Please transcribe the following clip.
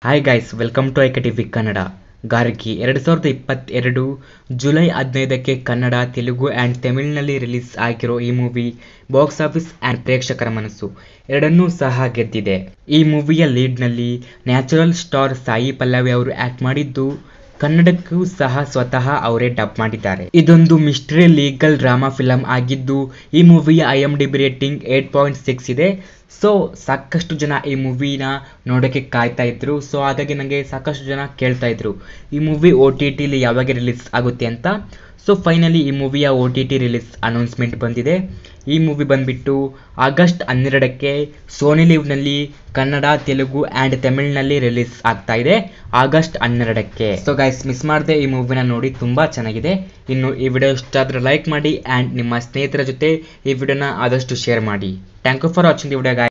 hi guys welcome to ಐಕಟಿವಿ ಕನ್ನಡ ಗಾರ್ಗಿ ಎರಡು ಸಾವಿರದ ಇಪ್ಪತ್ತೆರಡು ಜುಲೈ ಹದಿನೈದಕ್ಕೆ ಕನ್ನಡ ತೆಲುಗು ಆ್ಯಂಡ್ ತಮಿಳಿನಲ್ಲಿ ರಿಲೀಸ್ ಆಗಿರೋ ಈ ಮೂವಿ ಬಾಕ್ಸ್ ಆಫೀಸ್ ಆ್ಯಂಡ್ ಪ್ರೇಕ್ಷಕರ ಮನಸ್ಸು ಎರಡನ್ನೂ ಸಹ ಗೆದ್ದಿದೆ ಈ ಮೂವಿಯ ಲೀಡ್ನಲ್ಲಿ ನ್ಯಾಚುರಲ್ ಸ್ಟಾರ್ ಸಾಯಿ ಪಲ್ಲವಿ ಅವರು ಆ್ಯಕ್ಟ್ ಮಾಡಿದ್ದು ಕನ್ನಡಕ್ಕೂ ಸಹ ಸ್ವತಃ ಅವರೇ ಡಬ್ ಮಾಡಿದ್ದಾರೆ ಇದೊಂದು ಮಿಸ್ಟ್ರಿ ಲೀಗಲ್ ಡ್ರಾಮಾ ಫಿಲಂ ಆಗಿದ್ದು ಈ ಮೂವಿಯ I M D B rating eight point six ಇದೆ ಸೊ ಸಾಕಷ್ಟು ಜನ ಈ ಮೂವಿನ ನೋಡೋಕ್ಕೆ ಕಾಯ್ತಾ ಇದ್ರು ಸೊ ಹಾಗಾಗಿ ನನಗೆ ಸಾಕಷ್ಟು ಜನ ಕೇಳ್ತಾ ಇದ್ರು ಈ ಮೂವಿ ಒ ಟಿ ಟಿಲಿ ಯಾವಾಗ ರಿಲೀಸ್ ಆಗುತ್ತೆ ಅಂತ ಸೊ ಫೈನಲಿ ಈ ಮೂವಿಯ O T T release announcement ಬಂದಿದೆ ಈ ಮೂವಿ ಬಂದ್ಬಿಟ್ಟು ಆಗಸ್ಟ್ ಹನ್ನೆರಡಕ್ಕೆ ಸೋನಿ ಲಿವ್ನಲ್ಲಿ ಕನ್ನಡ ತೆಲುಗು ಆ್ಯಂಡ್ ತಮಿಳಿನಲ್ಲಿ ರಿಲೀಸ್ ಆಗ್ತಾ ಇದೆ ಆಗಸ್ಟ್ ಹನ್ನೆರಡಕ್ಕೆ ಸೊ ಗೈಸ್ ಮಿಸ್ ಮಾಡದೆ ಈ ಮೂವಿನ ನೋಡಿ ತುಂಬ ಚೆನ್ನಾಗಿದೆ ಇನ್ನು ಈ ವಿಡಿಯೋ ಇಷ್ಟ ಆದರೆ ಲೈಕ್ ಮಾಡಿ ಆ್ಯಂಡ್ ನಿಮ್ಮ ಸ್ನೇಹಿತರ ಜೊತೆ ಈ ವಿಡಿಯೋನ ಆದಷ್ಟು ಶೇರ್ ಮಾಡಿ thank you for watching the video